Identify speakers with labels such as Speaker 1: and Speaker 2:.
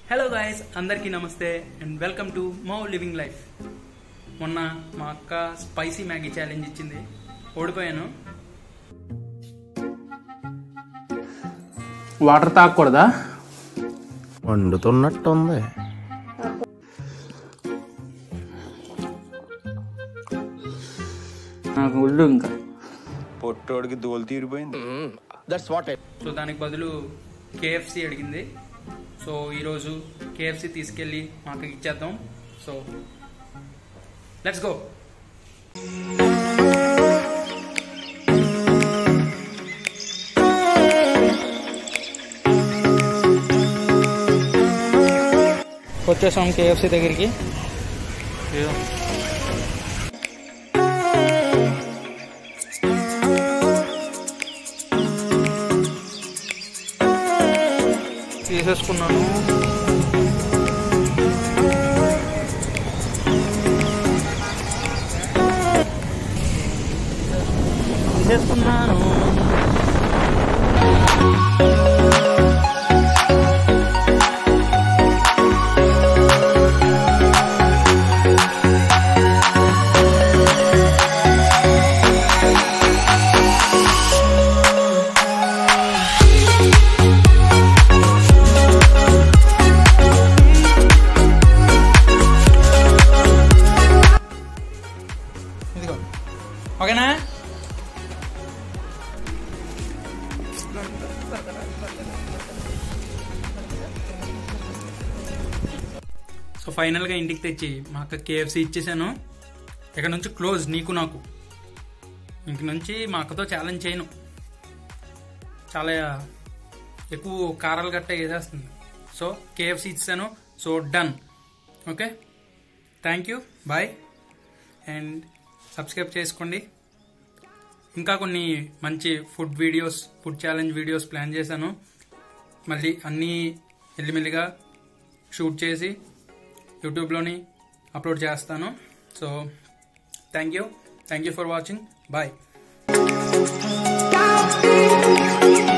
Speaker 1: hello guys అందరికీ నమస్తే and welcome to మో లివింగ్ లైఫ్ మొన్న మా అక్క స్పైసీ మ్యాగీ ఛాలెంజ్ ఇచ్చింది ఓడిపోయాను వాటర్ తాగకూడదా
Speaker 2: వండుతున్నట్టుంది
Speaker 1: నాకు ఒళ్ళు ఇంకా
Speaker 3: పొట్టోడికి దోలు తీరిపోయింది
Speaker 2: దట్స్ వాట్
Speaker 1: సో దానికి బదులు కేఎఫ్సి అడిగింది సో ఈరోజు కేఎఫ్సి తీసుకెళ్ళి మా అక్కకి ఇచ్చేద్దాం సో లెట్స్ గో వచ్చేసాం కేఎఫ్సి దగ్గరికి తీసేసుకున్నాను తీసేసుకున్నాను ఇదిగో ఓకేనా సో ఫైనల్గా ఇంటికి తెచ్చి మా అక్క కేఎఫ్సి ఇచ్చేసాను ఇక్కడ నుంచి క్లోజ్ నీకు నాకు ఇంక నుంచి మా అక్కతో ఛాలెంజ్ చేయను చాలా ఎక్కువ కారాలు గట్ట వేసేస్తుంది సో కేఎఫ్సి ఇచ్చాను so done okay thank you bye and subscribe చేసుకోండి ఇంకా కొన్ని మంచి food videos food challenge videos plan చేశాను మళ్ళీ అన్నీ మెల్లిమెల్లిగా షూట్ చేసి యూట్యూబ్లోని అప్లోడ్ చేస్తాను so thank you thank you for watching bye